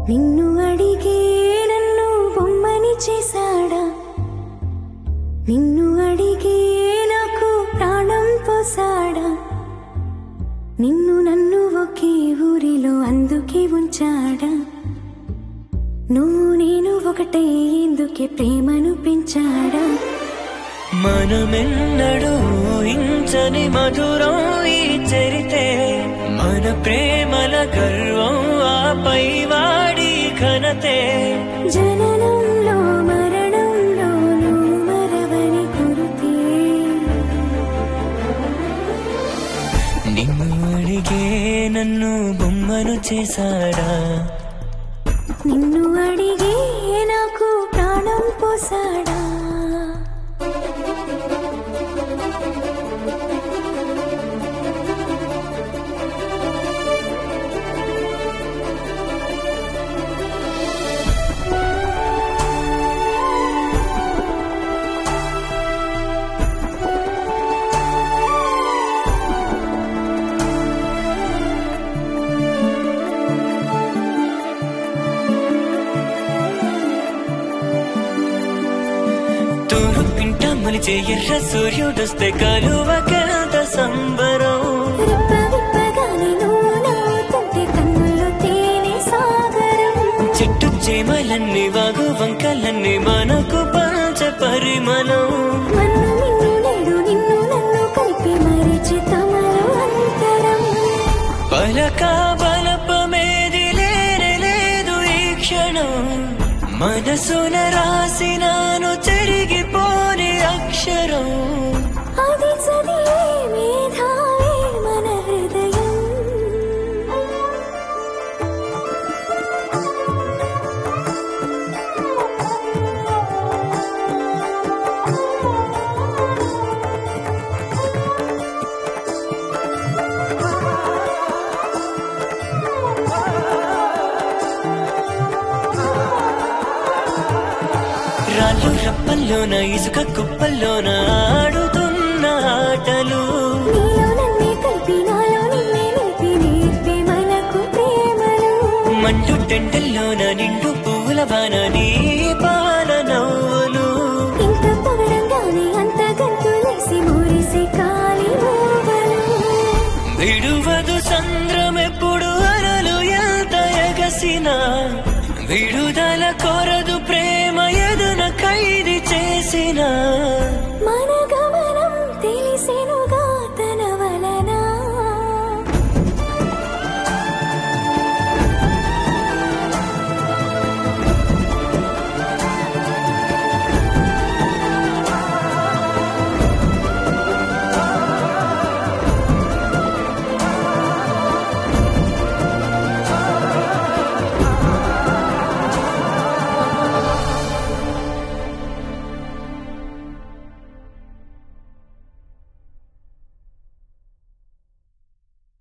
నిన్ను అడిగే నన్ను బొమ్మని చేశాడా నిన్ను అడిగే నాకు ప్రాణం పోసాడా నిన్ను నన్ను ఒకే ఊరిలో అందుకే ఉంచాడా నువ్వు నేను ఒకటే ఎందుకే ప్రేమను పెంచాడా మనమెన్నడూ ఊహించని మధురం ఈ చరితే మన ప్రేమల గర్వం ఆపై వాడి ఘనతే జననంలో మరణంలో నువ్వు మరవని గురుతే నిన్ను అడిగే నన్ను బొమ్మను చేశాడా నిన్ను అడిగే నాకు ప్రాణం పోసాడా తూరు పింట మలిచే ఎర్ర సూర్యుడొస్తే కలువకెంత సంబరం రెప్ప విప్పగానే నువ్వు నవ్వుతుంటే కన్నుల్లో తేనె సాగరం చెట్టు చేమలన్నీ వాగు వంకలన్నీ మనకు పంచ పరిమళం మన్ను మిన్ను నేడు నిన్ను నన్ను కలిపి మరిచి తమలో అంతరం పలక బలపమేది లేనే లేదు ఈ క్షణం మనసున రాసినాను చెరిగిపోని అక్షరం అది చదివే మేధావే మన హృదయం రాళ్ళు రప్పల్లోన ఇసుక కుప్పల్లోన ఆడుతున్న ఆటలు నీలో నన్నే కలిపి నాలో నిన్నే నిలిపి నేర్పే మనకు ప్రేమలు మండు టెంటల్లోన నిండు పువ్వుల వాన నీ